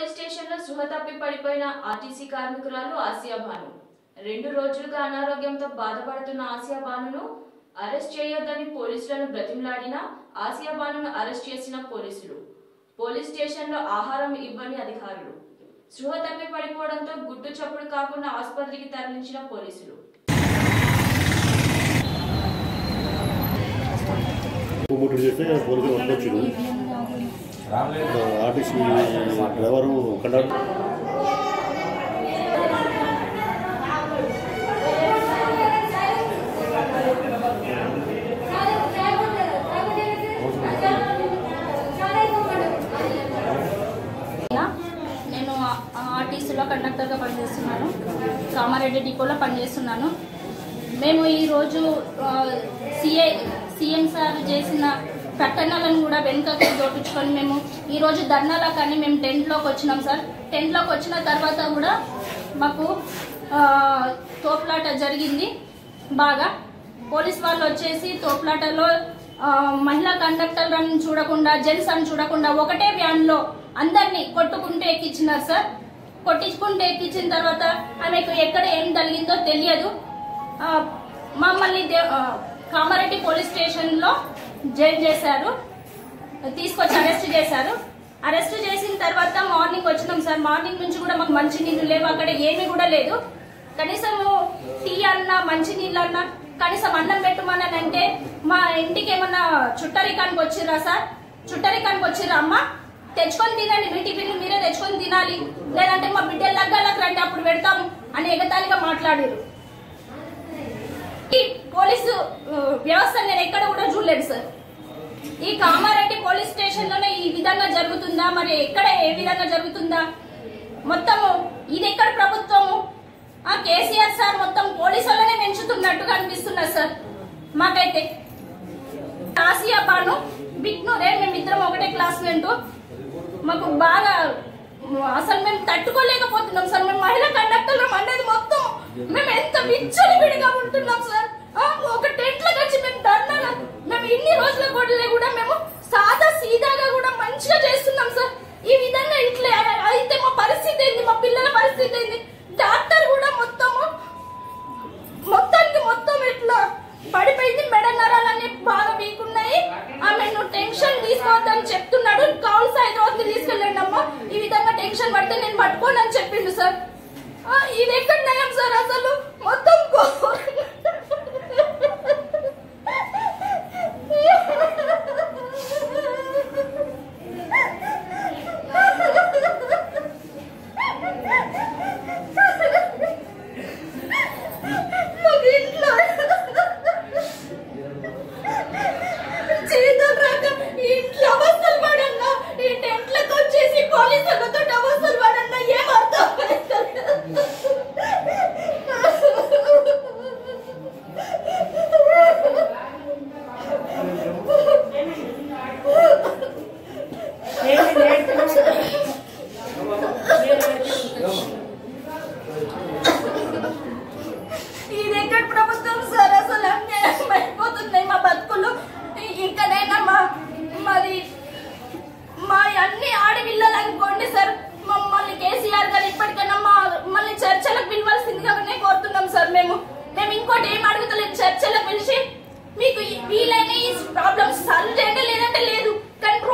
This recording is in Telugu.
పోలీస్ స్టేషన్లో సృహ తప్పి పడిపోయిన ఆర్టీసీ కార్మికురాలు ఆసియా భాను రెండు రోజులుగా అనారోగ్యంతో బాధపడుతున్న ఆసియా భానును అరెస్ట్ చేయొద్దని పోలీసులను బ్రతిమలాడిన ఆసియా భానును అరెస్ట్ చేసిన పోలీసులు పోలీస్ స్టేషన్లో ఆహారం ఇవ్వని అధికారులు సృహ తప్పి పడిపోవడంతో గుట్టు చప్పుడు కాకుండా ఆసుపత్రికి తరలించిన పోలీసులు ముట్టడి చేస్తే పోలీసులు పట్టుకొచ్చారు ఆర్టీసీ డ్రైవరు కండక్టర్ అయినా నేను ఆర్టీసీలో కండక్టర్గా పనిచేస్తున్నాను కామారెడ్డి డిపోలో పనిచేస్తున్నాను మేము ఈరోజు సిఐ సీఎం సార్ చేసిన ప్రకటనలను కూడా వెనుకకు జోడించుకొని మేము ఈరోజు ధర్నాలో కానీ మేము టెంట్లోకి వచ్చినాం సార్ టెంట్లోకి వచ్చిన తర్వాత కూడా మాకు ఆ, తోపులాట జరిగింది బాగా పోలీస్ వాళ్ళు వచ్చేసి తోపులాటలో ఆ, మహిళా కండక్టర్లను చూడకుండా జెంట్స్ అని చూడకుండా ఒకటే వ్యాన్ లో అందరినీ కొట్టుకుంటూ ఎక్కించినారు సార్ కొట్టించుకుంటూ ఎక్కించిన తర్వాత ఆమెకు ఎక్కడ ఏం జరిగిందో తెలియదు ఆ, మమ్మల్ని దే- ఆ, కామారెడ్డి పోలీస్ స్టేషన్ లో జైలు చేశారు తీసుకొచ్చి అరెస్ట్ చేశారు అరెస్ట్ చేసిన తర్వాత మార్నింగ్ వచ్చినాం సార్ మార్నింగ్ నుంచి కూడా మాకు మంచి నీళ్లు లేవు అక్కడ ఏమీ కూడా లేదు కనీసం టీ అన్నా మంచి నీళ్ళు అన్నా కనీసం అన్నం పెట్టమని అంటే మా ఇంటికి ఏమన్నా చుట్టరికానికి వచ్చిర్రా సార్ చుట్టరికానికి వచ్చిర్రా అమ్మ తెచ్చుకొని తినండి మీ టిఫిన్లు మీరే తెచ్చుకొని తినాలి లేదంటే మా బిడ్డల దగ్గరకు రండి అప్పుడు పెడతాం అని ఎగతాళిగా మాట్లాడారు ఈ పోలీసు ఆ, వ్యవస్థ నేను ఎక్కడ కూడా చూడలేదు సార్ ఈ కామారెడ్డి పోలీస్ స్టేషన్ లోనే ఈ విధంగా జరుగుతుందా మరి ఎక్కడ ఏ విధంగా జరుగుతుందా మొత్తము ఇది ఎక్కడ ప్రభుత్వము ఆ కేసీఆర్ సార్ మొత్తం పోలీసులనే పెంచుతున్నట్టుగా అనిపిస్తున్నారు సార్ మాకైతే ఆసియా బాను బిక్నూరే మేమిద్దరం ఒకటే క్లాస్మేట్ మాకు బాగా అసలు మేము తట్టుకోలేకపోతున్నాం సార్ మేము మహిళా కండక్టర్ అనేది మొత్తం మేము ఎంత విచ్చలు విడిగా ఉంటున్నాం సార్ ఆ, ఒక టెంట్ లో వచ్చి మేము ధర్నా మేము ఇన్ని రోజుల కూడా కూడా మేము సాదా సీదాగా కూడా మంచిగా చేస్తున్నాం సార్ ఈ విధంగా ఇట్లా అయితే మా పరిస్థితి ఏంది మా పిల్లల పరిస్థితి ఏంది డాక్టర్ కూడా మొత్తము మొత్తానికి మొత్తం ఇట్లా పడిపోయింది మెడ నరాలన్నీ బాగా వీకున్నాయి ఆమె నువ్వు టెన్షన్ తీసుకోవద్దని చెప్తున్నాడు కాల్ హైదరాబాద్ కి తీసుకెళ్ళండి అమ్మా ఈ విధంగా టెన్షన్ పడితే నేను పట్టుకోను అని చెప్పిండు సార్ ఆ, ఇది ఎక్కడ నయం సార్ అసలు మొత్తం మాకు ఇంట్లో జీవితం రాక ఈ ఇంట్లో అవస్థలు పడన్నా ఈ టెంట్లకు వచ్చేసి పోలీసులతో అవస్థలు పడన్నా ఏం అర్థం ఇది ఎక్కడ ప్రభుత్వం సార్ అసలు అన్యాయం అయిపోతున్నాయి మా బతుకులు ఇక్కడైనా మా మరి మా అన్ని ఆడపిల్లలు అనుకోండి సార్ మమ్మల్ని కేసీఆర్ గారు ఇప్పటికైనా మా మమ్మల్ని చర్చలకు పిలవాల్సిందిగానే కోరుతున్నాం సార్ మేము మేము ఇంకోటి ఏం అడుగుతలేదు చర్చలకు పిలిచి మీకు ఈ- వీలైన ఈ ప్రాబ్లమ్స్ సాల్వ్ చేయండి లేదంటే లేదు కానీ